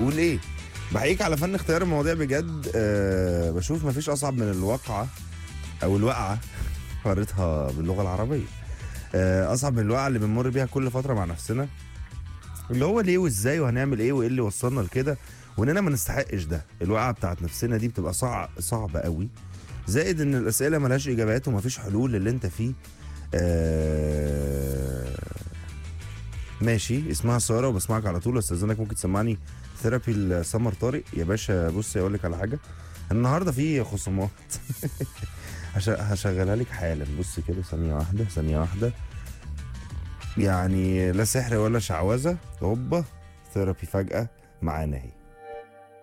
بتقول ايه بحييك على فن اختيار المواضيع بجد أه بشوف مفيش اصعب من الواقعه او الوقعه قريتها باللغه العربيه أه اصعب من الوقعه اللي بنمر بيها كل فتره مع نفسنا اللي هو ليه وازاي وهنعمل ايه وايه اللي وصلنا لكده واننا ما نستحقش ده الوقعه بتاعت نفسنا دي بتبقى صعب صعبه قوي زائد ان الاسئله ملهاش اجابات ومفيش حلول للي انت فيه آه ماشي اسمها ساره وبسمعك على طول استاذنك ممكن تسمعني ثيرابي لسمر طارق يا باشا بص اقول لك على حاجه النهارده في خصومات هش- هشغلها لك حالا بص كده ثانيه واحده ثانيه واحده يعني لا سحر ولا شعوذه هوبا ثيرابي فجاه معانا اهي